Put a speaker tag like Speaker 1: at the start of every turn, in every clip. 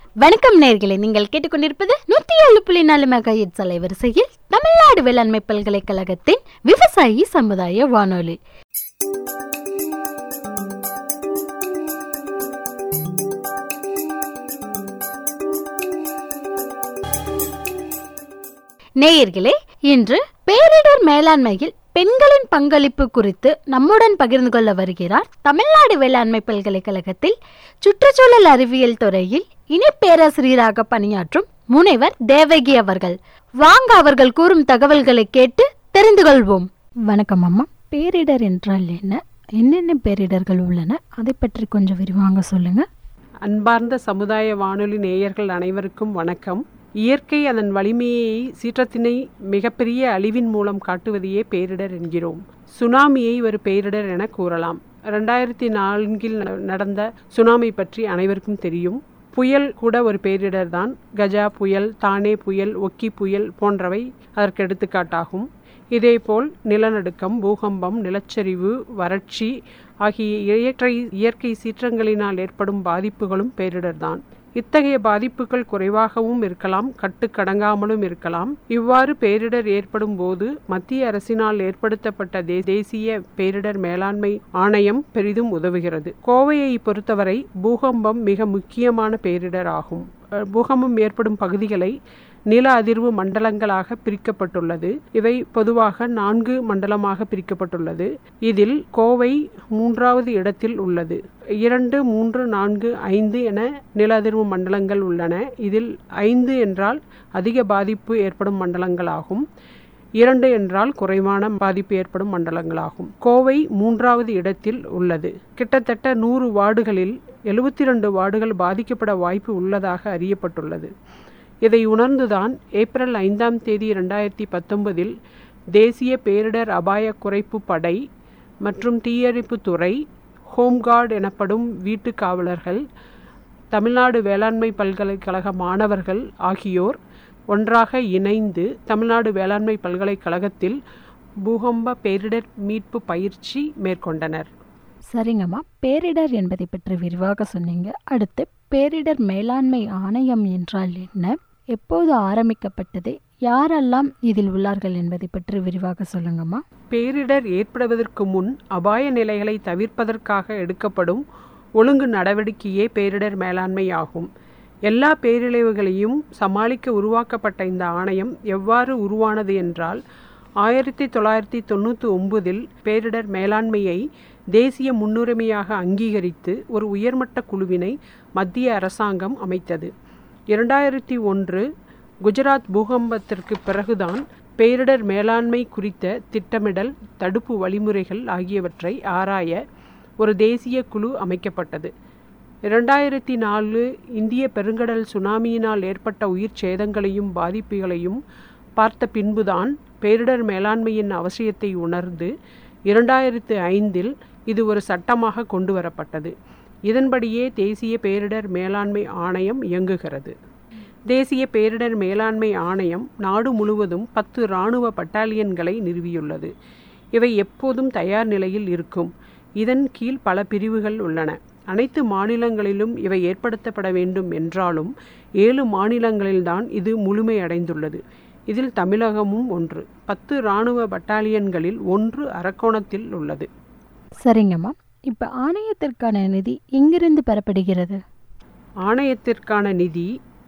Speaker 1: வணக்கம் நேர்களே நீங்கள் கேட்டுக்கொண்டிருப்பது நூத்தி ஏழு புள்ளி நாலு மெகாஹெட்ஸ் அலைவரிசையில் தமிழ்நாடு வேளாண்மை பல்கலைக்கழகத்தின் விவசாயி சமுதாய வானொலி நேயர்களே இன்று பேரிடர் மேலாண்மையில் பெண்களின் பங்களிப்பு குறித்து நம்முடன் பகிர்ந்து கொள்ள வருகிறார் தமிழ்நாடு வேளாண்மை பல்கலைக்கழகத்தில் சுற்றுச்சூழல் அறிவியல் துறையில் இணை பேராசிரியராக பணியாற்றும் முனைவர் தேவகி அவர்கள் வாங்க அவர்கள் கூறும் தகவல்களை கேட்டு தெரிந்து கொள்வோம் வணக்கம் அம்மா பேரிடர் என்றால் என்ன என்னென்ன பேரிடர்கள் உள்ளன அதை பற்றி கொஞ்சம் விரிவாங்க சொல்லுங்க
Speaker 2: அன்பார்ந்த சமுதாய வானொலி நேயர்கள் அனைவருக்கும் வணக்கம் இயற்கை அதன் வலிமையை சீற்றத்தினை மிகப்பெரிய அழிவின் மூலம் காட்டுவதையே பேரிடர் என்கிறோம் சுனாமியை ஒரு பேரிடர் என கூறலாம் ரெண்டாயிரத்தி நான்கில் ந- நடந்த சுனாமி பற்றி அனைவருக்கும் தெரியும் புயல் கூட ஒரு பேரிடர் தான் கஜா புயல் தானே புயல் ஒக்கி புயல் போன்றவை அதற்கு எடுத்துக்காட்டாகும் இதேபோல் நிலநடுக்கம் பூகம்பம் நிலச்சரிவு வறட்சி ஆகிய இயற்கை இயற்கை சீற்றங்களினால் ஏற்படும் பாதிப்புகளும் பேரிடர்தான் இத்தகைய பாதிப்புகள் குறைவாகவும் இருக்கலாம் கட்டுக்கடங்காமலும் இருக்கலாம் இவ்வாறு பேரிடர் ஏற்படும் போது மத்திய அரசினால் ஏற்படுத்தப்பட்ட தே- தேசிய பேரிடர் மேலாண்மை ஆணையம் பெரிதும் உதவுகிறது கோவையை பொறுத்தவரை பூகம்பம் மிக முக்கியமான பேரிடர் ஆகும் அஹ் பூகம்பம் ஏற்படும் பகுதிகளை நில அதிர்வு மண்டலங்களாக பிரிக்கப்பட்டுள்ளது இவை பொதுவாக நான்கு மண்டலமாக பிரிக்கப்பட்டுள்ளது இதில் கோவை மூன்றாவது இடத்தில் உள்ளது இரண்டு மூன்று நான்கு ஐந்து என நில அதிர்வு மண்டலங்கள் உள்ளன இதில் ஐந்து என்றால் அதிக பாதிப்பு ஏற்படும் மண்டலங்களாகும் இரண்டு என்றால் குறைவான பாதிப்பு ஏற்படும் மண்டலங்களாகும் கோவை மூன்றாவது இடத்தில் உள்ளது கிட்டத்தட்ட நூறு வார்டுகளில் எழுபத்தி ரெண்டு வார்டுகள் பாதிக்கப்பட வாய்ப்பு உள்ளதாக அறியப்பட்டுள்ளது இதை உணர்ந்துதான் ஏப்ரல் ஐந்தாம் தேதி ரெண்டாயிரத்தி பத்தொன்பதில் தேசிய பேரிடர் அபாய குறைப்பு படை மற்றும் தீயணைப்பு துறை ஹோம்கார்டு எனப்படும் வீட்டு காவலர்கள் தமிழ்நாடு வேளாண்மை பல்கலைக்கழக மாணவர்கள் ஆகியோர் ஒன்றாக இணைந்து தமிழ்நாடு வேளாண்மை பல்கலைக்கழகத்தில் பூகம்ப பேரிடர் மீட்பு பயிற்சி மேற்கொண்டனர்
Speaker 1: சரிங்கம்மா பேரிடர் என்பதை பற்றி விரிவாக சொன்னீங்க அடுத்து பேரிடர் மேலாண்மை ஆணையம் என்றால் என்ன எப்போது ஆரம்பிக்கப்பட்டது யாரெல்லாம் இதில் உள்ளார்கள் என்பதை பற்றி விரிவாக சொல்லுங்கம்மா
Speaker 2: பேரிடர் ஏற்படுவதற்கு முன் அபாய நிலைகளை தவிர்ப்பதற்காக எடுக்கப்படும் ஒழுங்கு நடவடிக்கையே பேரிடர் மேலாண்மை ஆகும் எல்லா பேரிழிவுகளையும் சமாளிக்க உருவாக்கப்பட்ட இந்த ஆணையம் எவ்வாறு உருவானது என்றால் ஆயிரத்தி தொள்ளாயிரத்தி தொண்ணூற்றி ஒன்பதில் பேரிடர் மேலாண்மையை தேசிய முன்னுரிமையாக அங்கீகரித்து ஒரு உயர்மட்ட குழுவினை மத்திய அரசாங்கம் அமைத்தது இரண்டாயிரத்தி ஒன்று குஜராத் பூகம்பத்திற்கு பிறகுதான் பேரிடர் மேலாண்மை குறித்த திட்டமிடல் தடுப்பு வழிமுறைகள் ஆகியவற்றை ஆராய ஒரு தேசிய குழு அமைக்கப்பட்டது இரண்டாயிரத்தி நாலு இந்திய பெருங்கடல் சுனாமியினால் ஏற்பட்ட உயிர் சேதங்களையும் பாதிப்புகளையும் பார்த்த பின்புதான் பேரிடர் மேலாண்மையின் அவசியத்தை உணர்ந்து இரண்டாயிரத்து ஐந்தில் இது ஒரு சட்டமாக கொண்டு வரப்பட்டது இதன்படியே தேசிய பேரிடர் மேலாண்மை ஆணையம் இயங்குகிறது தேசிய பேரிடர் மேலாண்மை ஆணையம் நாடு முழுவதும் பத்து இராணுவ பட்டாலியன்களை நிறுவியுள்ளது இவை எப்போதும் தயார் நிலையில் இருக்கும் இதன் கீழ் பல பிரிவுகள் உள்ளன அனைத்து மாநிலங்களிலும் இவை ஏற்படுத்தப்பட வேண்டும் என்றாலும் ஏழு மாநிலங்களில்தான் இது முழுமையடைந்துள்ளது இதில் தமிழகமும் ஒன்று பத்து இராணுவ பட்டாலியன்களில் ஒன்று அரக்கோணத்தில் உள்ளது
Speaker 1: சரிங்கம்மா இப்போ ஆணையத்திற்கான நிதி எங்கிருந்து பெறப்படுகிறது
Speaker 2: ஆணையத்திற்கான நிதி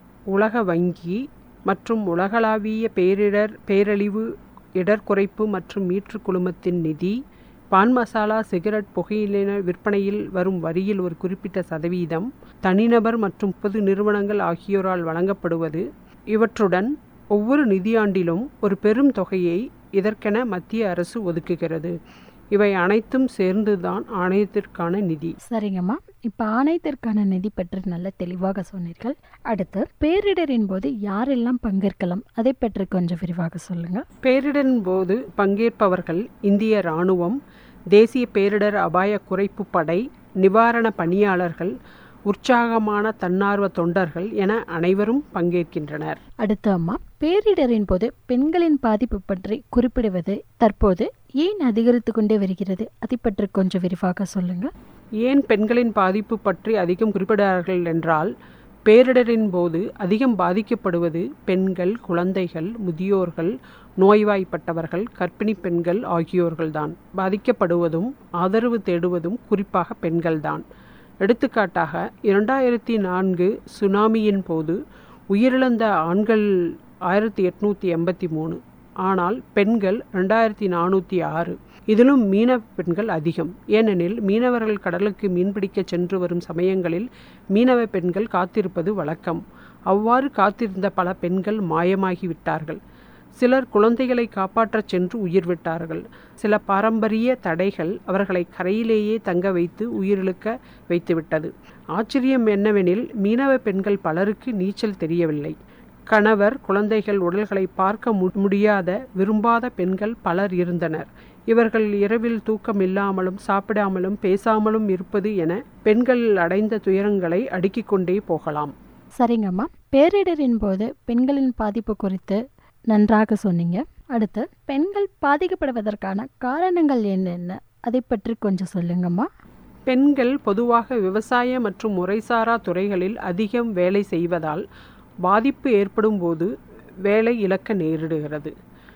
Speaker 2: உலக வங்கி மற்றும் உலகளாவிய பேரிடர் பேரழிவு இடர்குறைப்பு மற்றும் மீட்பு குழுமத்தின் நிதி பான் மசாலா சிகரெட் புகையிலின விற்பனையில் வரும் வரியில் ஒரு குறிப்பிட்ட சதவீதம் தனிநபர் மற்றும் பொது நிறுவனங்கள் ஆகியோரால் வழங்கப்படுவது இவற்றுடன் ஒவ்வொரு நிதியாண்டிலும் ஒரு பெரும் தொகையை இதற்கென மத்திய அரசு ஒதுக்குகிறது இவை அனைத்தும் சேர்ந்துதான் ஆணையத்திற்கான நிதி
Speaker 1: சரிங்கம்மா இப்போ ஆணையத்திற்கான நிதி பற்றி நல்ல தெளிவாக சொன்னீர்கள் அடுத்து பேரிடரின் போது யாரெல்லாம் பங்கேற்கலாம் அதை பற்றி கொஞ்சம் விரிவாக சொல்லுங்க
Speaker 2: பேரிடரின் போது பங்கேற்பவர்கள் இந்திய இராணுவம் தேசிய பேரிடர் அபாய குறைப்பு படை நிவாரண பணியாளர்கள் உற்சாகமான தன்னார்வ தொண்டர்கள் என அனைவரும் பங்கேற்கின்றனர்
Speaker 1: அடுத்து அம்மா பேரிடரின் போது பெண்களின் பாதிப்பு பற்றி குறிப்பிடுவது தற்போது ஏன் அதிகரித்து கொண்டே வருகிறது அதை பற்றி கொஞ்சம் விரிவாக சொல்லுங்க
Speaker 2: ஏன் பெண்களின் பாதிப்பு பற்றி அதிகம் குறிப்பிடார்கள் என்றால் பேரிடரின் போது அதிகம் பாதிக்கப்படுவது பெண்கள் குழந்தைகள் முதியோர்கள் நோய்வாய்ப்பட்டவர்கள் கர்ப்பிணி பெண்கள் ஆகியோர்கள்தான் பாதிக்கப்படுவதும் ஆதரவு தேடுவதும் குறிப்பாக பெண்கள்தான் எடுத்துக்காட்டாக இரண்டாயிரத்தி நான்கு சுனாமியின் போது உயிரிழந்த ஆண்கள் ஆயிரத்தி எட்நூற்றி எண்பத்தி மூணு ஆனால் பெண்கள் ரெண்டாயிரத்தி நானூற்றி ஆறு இதிலும் மீனவ பெண்கள் அதிகம் ஏனெனில் மீனவர்கள் கடலுக்கு மீன்பிடிக்க சென்று வரும் சமயங்களில் மீனவ பெண்கள் காத்திருப்பது வழக்கம் அவ்வாறு காத்திருந்த பல பெண்கள் மாயமாகிவிட்டார்கள் சிலர் குழந்தைகளை காப்பாற்றச் சென்று உயிர் விட்டார்கள் சில பாரம்பரிய தடைகள் அவர்களை கரையிலேயே தங்க வைத்து உயிரிழக்க வைத்துவிட்டது ஆச்சரியம் என்னவெனில் மீனவ பெண்கள் பலருக்கு நீச்சல் தெரியவில்லை கணவர் குழந்தைகள் உடல்களை பார்க்க முடியாத விரும்பாத பெண்கள் பலர் இருந்தனர் இவர்கள் இரவில் தூக்கம் இல்லாமலும் சாப்பிடாமலும் பேசாமலும் இருப்பது என பெண்கள் அடைந்த துயரங்களை அடுக்கிக் கொண்டே போகலாம்
Speaker 1: சரிங்கம்மா பேரிடரின் போது பெண்களின் பாதிப்பு குறித்து நன்றாக சொன்னீங்க அடுத்து பெண்கள் பாதிக்கப்படுவதற்கான காரணங்கள் என்னென்ன அதை பற்றி கொஞ்சம் சொல்லுங்கம்மா
Speaker 2: பெண்கள் பொதுவாக விவசாய மற்றும் முறைசாரா துறைகளில் அதிகம் வேலை செய்வதால் பாதிப்பு ஏற்படும் போது வேலை இழக்க நேரிடுகிறது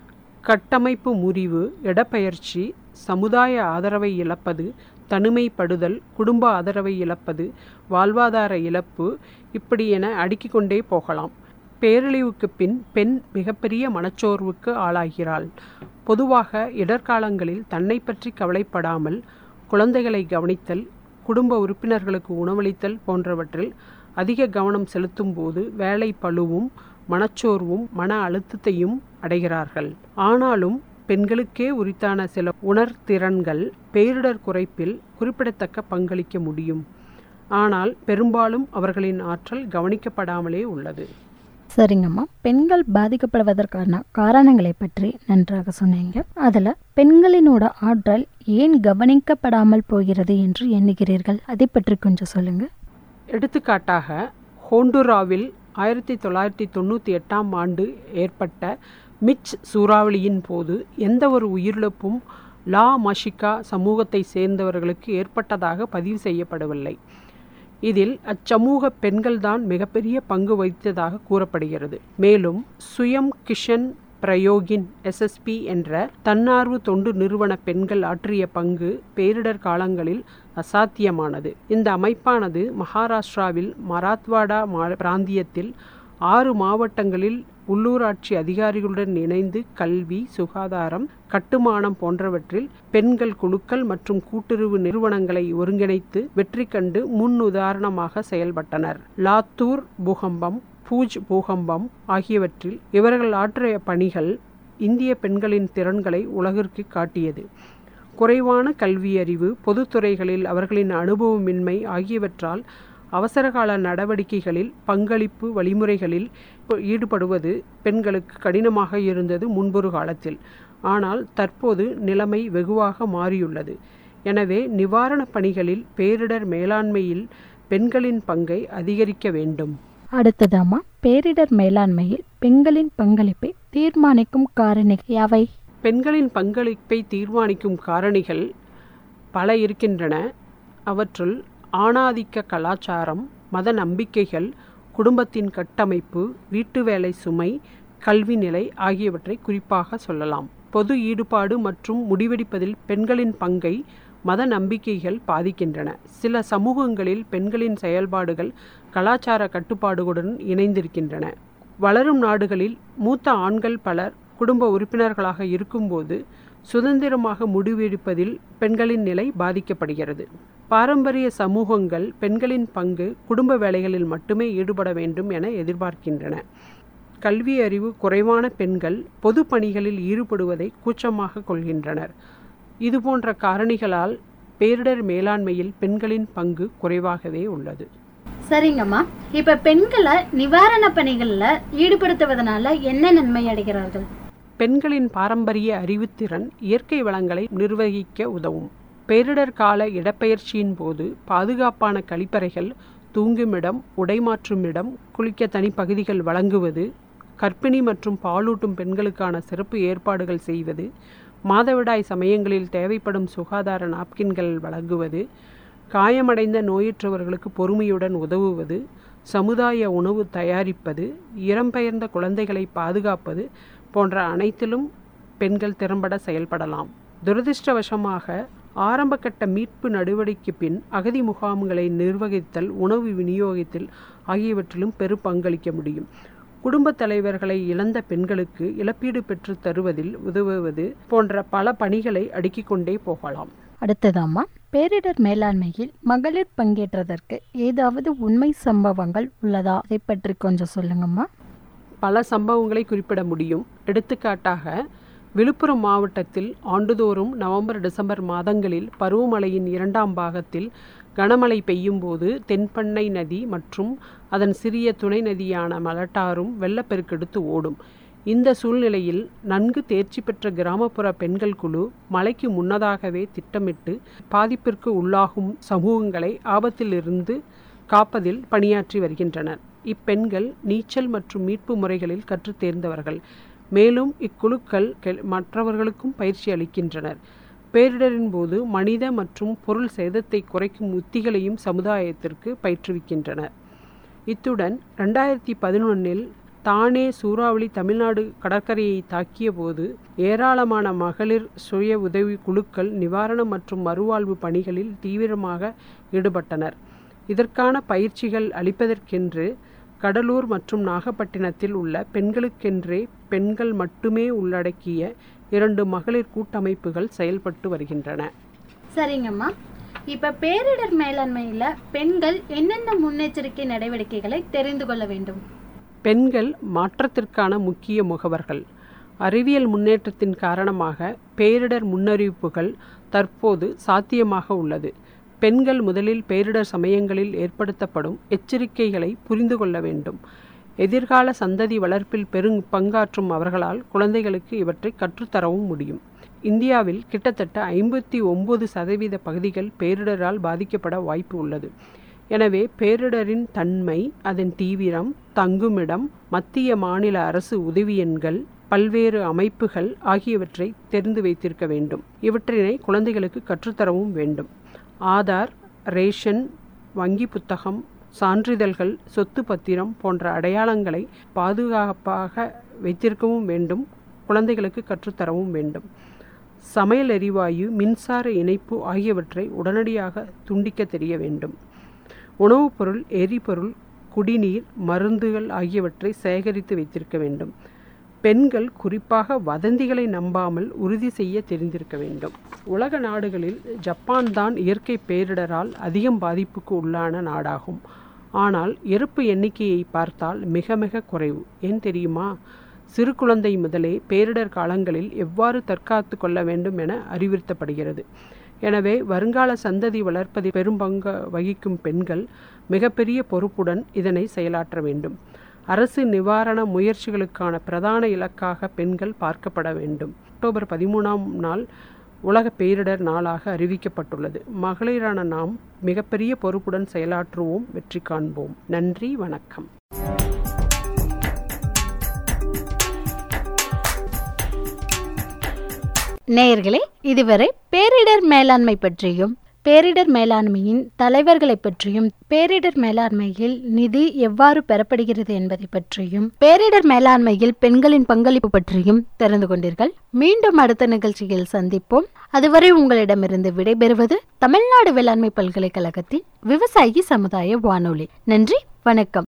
Speaker 2: கட்டமைப்பு முறிவு இடப்பெயர்ச்சி சமுதாய ஆதரவை இழப்பது தனிமைப்படுதல் குடும்ப ஆதரவை இழப்பது வாழ்வாதார இழப்பு இப்படி என அடுக்கிக் கொண்டே போகலாம் பேரழிவுக்கு பின் பெண் மிகப்பெரிய மனச்சோர்வுக்கு ஆளாகிறாள் பொதுவாக இடர்காலங்களில் தன்னை பற்றி கவலைப்படாமல் குழந்தைகளை கவனித்தல் குடும்ப உறுப்பினர்களுக்கு உணவளித்தல் போன்றவற்றில் அதிக கவனம் செலுத்தும் போது வேலை பழுவும் மனச்சோர்வும் மன அழுத்தத்தையும் அடைகிறார்கள் ஆனாலும் பெண்களுக்கே உரித்தான சில உணர்திறன்கள் பேரிடர் குறைப்பில் குறிப்பிடத்தக்க பங்களிக்க முடியும் ஆனால் பெரும்பாலும் அவர்களின் ஆற்றல் கவனிக்கப்படாமலே உள்ளது
Speaker 1: சரிங்கம்மா பெண்கள் பாதிக்கப்படுவதற்கான காரணங்களை பற்றி நன்றாக சொன்னீங்க அதில் பெண்களினோட ஆற்றல் ஏன் கவனிக்கப்படாமல் போகிறது என்று எண்ணுகிறீர்கள் அதை பற்றி கொஞ்சம் சொல்லுங்க
Speaker 2: எடுத்துக்காட்டாக ஹோண்டுராவில் ஆயிரத்தி தொள்ளாயிரத்தி தொண்ணூற்றி எட்டாம் ஆண்டு ஏற்பட்ட மிச் சூறாவளியின் போது எந்த ஒரு உயிரிழப்பும் லா மஷிகா சமூகத்தை சேர்ந்தவர்களுக்கு ஏற்பட்டதாக பதிவு செய்யப்படவில்லை இதில் அச்சமூக பெண்கள்தான் மிகப்பெரிய பங்கு வகித்ததாக கூறப்படுகிறது மேலும் சுயம் கிஷன் பிரயோகின் எஸ்எஸ்பி என்ற தன்னார்வ தொண்டு நிறுவன பெண்கள் ஆற்றிய பங்கு பேரிடர் காலங்களில் அசாத்தியமானது இந்த அமைப்பானது மகாராஷ்டிராவில் மராத்வாடா மா பிராந்தியத்தில் ஆறு மாவட்டங்களில் உள்ளூராட்சி அதிகாரிகளுடன் இணைந்து கல்வி சுகாதாரம் கட்டுமானம் போன்றவற்றில் பெண்கள் குழுக்கள் மற்றும் கூட்டுறவு நிறுவனங்களை ஒருங்கிணைத்து வெற்றி கண்டு முன் உதாரணமாக செயல்பட்டனர் லாத்தூர் பூகம்பம் பூஜ் பூகம்பம் ஆகியவற்றில் இவர்கள் ஆற்றிய பணிகள் இந்திய பெண்களின் திறன்களை உலகிற்கு காட்டியது குறைவான கல்வியறிவு பொதுத்துறைகளில் அவர்களின் அனுபவமின்மை ஆகியவற்றால் அவசரகால நடவடிக்கைகளில் பங்களிப்பு வழிமுறைகளில் ஈடுபடுவது பெண்களுக்கு கடினமாக இருந்தது முன்பொரு காலத்தில் ஆனால் தற்போது நிலைமை வெகுவாக மாறியுள்ளது எனவே நிவாரணப் பணிகளில் பேரிடர் மேலாண்மையில் பெண்களின் பங்கை அதிகரிக்க வேண்டும்
Speaker 1: அடுத்ததாமா பேரிடர் மேலாண்மையில் பெண்களின் பங்களிப்பை தீர்மானிக்கும் காரணி யாவை
Speaker 2: பெண்களின் பங்களிப்பை தீர்மானிக்கும் காரணிகள் பல இருக்கின்றன அவற்றுள் ஆணாதிக்க கலாச்சாரம் மத நம்பிக்கைகள் குடும்பத்தின் கட்டமைப்பு வீட்டு வேலை சுமை கல்வி நிலை ஆகியவற்றை குறிப்பாக சொல்லலாம் பொது ஈடுபாடு மற்றும் முடிவெடுப்பதில் பெண்களின் பங்கை மத நம்பிக்கைகள் பாதிக்கின்றன சில சமூகங்களில் பெண்களின் செயல்பாடுகள் கலாச்சார கட்டுப்பாடுகளுடன் இணைந்திருக்கின்றன வளரும் நாடுகளில் மூத்த ஆண்கள் பலர் குடும்ப உறுப்பினர்களாக இருக்கும்போது சுதந்திரமாக முடிவெடுப்பதில் பெண்களின் நிலை பாதிக்கப்படுகிறது பாரம்பரிய சமூகங்கள் பெண்களின் பங்கு குடும்ப வேலைகளில் மட்டுமே ஈடுபட வேண்டும் என எதிர்பார்க்கின்றன கல்வி அறிவு குறைவான பெண்கள் பொது பணிகளில் ஈடுபடுவதை கூச்சமாக கொள்கின்றனர் இதுபோன்ற காரணிகளால் பேரிடர் மேலாண்மையில் பெண்களின் பங்கு குறைவாகவே உள்ளது
Speaker 1: சரிங்கம்மா இப்ப பெண்களை நிவாரண பணிகள்ல ஈடுபடுத்துவதனால என்ன நன்மை அடைகிறார்கள்
Speaker 2: பெண்களின் பாரம்பரிய அறிவுத்திறன் இயற்கை வளங்களை நிர்வகிக்க உதவும் பேரிடர் கால இடப்பெயர்ச்சியின் போது பாதுகாப்பான கழிப்பறைகள் தூங்குமிடம் உடைமாற்றும் இடம் குளிக்க தனிப்பகுதிகள் வழங்குவது கர்ப்பிணி மற்றும் பாலூட்டும் பெண்களுக்கான சிறப்பு ஏற்பாடுகள் செய்வது மாதவிடாய் சமயங்களில் தேவைப்படும் சுகாதார நாப்கின்கள் வழங்குவது காயமடைந்த நோயுற்றவர்களுக்கு பொறுமையுடன் உதவுவது சமுதாய உணவு தயாரிப்பது இடம்பெயர்ந்த குழந்தைகளை பாதுகாப்பது போன்ற அனைத்திலும் பெண்கள் திறம்பட செயல்படலாம் துரதிர்ஷ்டவசமாக ஆரம்பகட்ட மீட்பு நடவடிக்கை பின் அகதி முகாம்களை நிர்வகித்தல் உணவு விநியோகத்தில் ஆகியவற்றிலும் பெரு பங்களிக்க முடியும் குடும்பத் தலைவர்களை இழந்த பெண்களுக்கு இழப்பீடு பெற்று தருவதில் உதவுவது போன்ற பல பணிகளை அடுக்கிக் கொண்டே போகலாம்
Speaker 1: அடுத்ததாம்மா பேரிடர் மேலாண்மையில் மகளிர் பங்கேற்றதற்கு ஏதாவது உண்மை சம்பவங்கள் உள்ளதா அதை பற்றி கொஞ்சம் சொல்லுங்கம்மா
Speaker 2: பல சம்பவங்களை குறிப்பிட முடியும் எடுத்துக்காட்டாக விழுப்புரம் மாவட்டத்தில் ஆண்டுதோறும் நவம்பர் டிசம்பர் மாதங்களில் பருவமழையின் இரண்டாம் பாகத்தில் கனமழை பெய்யும் போது தென்பண்ணை நதி மற்றும் அதன் சிறிய துணை நதியான மலட்டாரும் வெள்ளப்பெருக்கெடுத்து ஓடும் இந்த சூழ்நிலையில் நன்கு தேர்ச்சி பெற்ற கிராமப்புற பெண்கள் குழு மழைக்கு முன்னதாகவே திட்டமிட்டு பாதிப்பிற்கு உள்ளாகும் சமூகங்களை ஆபத்திலிருந்து காப்பதில் பணியாற்றி வருகின்றனர் இப்பெண்கள் நீச்சல் மற்றும் மீட்பு முறைகளில் கற்றுத் தேர்ந்தவர்கள் மேலும் இக்குழுக்கள் கெ- மற்றவர்களுக்கும் பயிற்சி அளிக்கின்றனர் பேரிடரின் போது மனித மற்றும் பொருள் சேதத்தை குறைக்கும் உத்திகளையும் சமுதாயத்திற்கு பயிற்றுவிக்கின்றனர் இத்துடன் ரெண்டாயிரத்தி பதினொன்னில் தானே சூறாவளி தமிழ்நாடு கடற்கரையை தாக்கிய போது ஏராளமான மகளிர் சுய உதவி குழுக்கள் நிவாரணம் மற்றும் மறுவாழ்வு பணிகளில் தீவிரமாக ஈடுபட்டனர் இதற்கான பயிற்சிகள் அளிப்பதற்கென்று கடலூர் மற்றும் நாகப்பட்டினத்தில் உள்ள பெண்களுக்கென்றே பெண்கள் மட்டுமே உள்ளடக்கிய இரண்டு மகளிர் கூட்டமைப்புகள் செயல்பட்டு வருகின்றன
Speaker 1: சரிங்கம்மா இப்ப பேரிடர் மேலாண்மையில பெண்கள் என்னென்ன முன்னெச்சரிக்கை நடவடிக்கைகளை தெரிந்து கொள்ள வேண்டும்
Speaker 2: பெண்கள் மாற்றத்திற்கான முக்கிய முகவர்கள் அறிவியல் முன்னேற்றத்தின் காரணமாக பேரிடர் முன்னறிவிப்புகள் தற்போது சாத்தியமாக உள்ளது பெண்கள் முதலில் பேரிடர் சமயங்களில் ஏற்படுத்தப்படும் எச்சரிக்கைகளை புரிந்து கொள்ள வேண்டும் எதிர்கால சந்ததி வளர்ப்பில் பெரும் பங்காற்றும் அவர்களால் குழந்தைகளுக்கு இவற்றை கற்றுத்தரவும் முடியும் இந்தியாவில் கிட்டத்தட்ட ஐம்பத்தி ஒன்பது சதவீத பகுதிகள் பேரிடரால் பாதிக்கப்பட வாய்ப்பு உள்ளது எனவே பேரிடரின் தன்மை அதன் தீவிரம் தங்குமிடம் மத்திய மாநில அரசு உதவி எண்கள் பல்வேறு அமைப்புகள் ஆகியவற்றை தெரிந்து வைத்திருக்க வேண்டும் இவற்றினை குழந்தைகளுக்கு கற்றுத்தரவும் வேண்டும் ஆதார் ரேஷன் வங்கி புத்தகம் சான்றிதழ்கள் சொத்து பத்திரம் போன்ற அடையாளங்களை பாதுகாப்பாக வைத்திருக்கவும் வேண்டும் குழந்தைகளுக்கு கற்றுத்தரவும் வேண்டும் சமையல் எரிவாயு மின்சார இணைப்பு ஆகியவற்றை உடனடியாக துண்டிக்க தெரிய வேண்டும் உணவுப் பொருள் எரிபொருள் குடிநீர் மருந்துகள் ஆகியவற்றை சேகரித்து வைத்திருக்க வேண்டும் பெண்கள் குறிப்பாக வதந்திகளை நம்பாமல் உறுதி செய்ய தெரிந்திருக்க வேண்டும் உலக நாடுகளில் ஜப்பான் தான் இயற்கை பேரிடரால் அதிகம் பாதிப்புக்கு உள்ளான நாடாகும் ஆனால் இறப்பு எண்ணிக்கையை பார்த்தால் மிக மிக குறைவு ஏன் தெரியுமா சிறு குழந்தை முதலே பேரிடர் காலங்களில் எவ்வாறு தற்காத்து கொள்ள வேண்டும் என அறிவுறுத்தப்படுகிறது எனவே வருங்கால சந்ததி வளர்ப்பதில் பெரும்பங்கு வகிக்கும் பெண்கள் மிகப்பெரிய பொறுப்புடன் இதனை செயலாற்ற வேண்டும் அரசு நிவாரண முயற்சிகளுக்கான பிரதான இலக்காக பெண்கள் பார்க்கப்பட வேண்டும் அக்டோபர் பதிமூணாம் நாள் உலக பேரிடர் நாளாக அறிவிக்கப்பட்டுள்ளது மகளிரான நாம் மிகப்பெரிய பொறுப்புடன் செயலாற்றுவோம் வெற்றி காண்போம் நன்றி வணக்கம்
Speaker 1: நேயர்களே இதுவரை பேரிடர் மேலாண்மை பற்றியும் பேரிடர் மேலாண்மையின் தலைவர்களை பற்றியும் பேரிடர் மேலாண்மையில் நிதி எவ்வாறு பெறப்படுகிறது என்பதை பற்றியும் பேரிடர் மேலாண்மையில் பெண்களின் பங்களிப்பு பற்றியும் தெரிந்து கொண்டீர்கள் மீண்டும் அடுத்த நிகழ்ச்சியில் சந்திப்போம் அதுவரை உங்களிடமிருந்து விடைபெறுவது தமிழ்நாடு வேளாண்மை பல்கலைக்கழகத்தின் விவசாயி சமுதாய வானொலி நன்றி வணக்கம்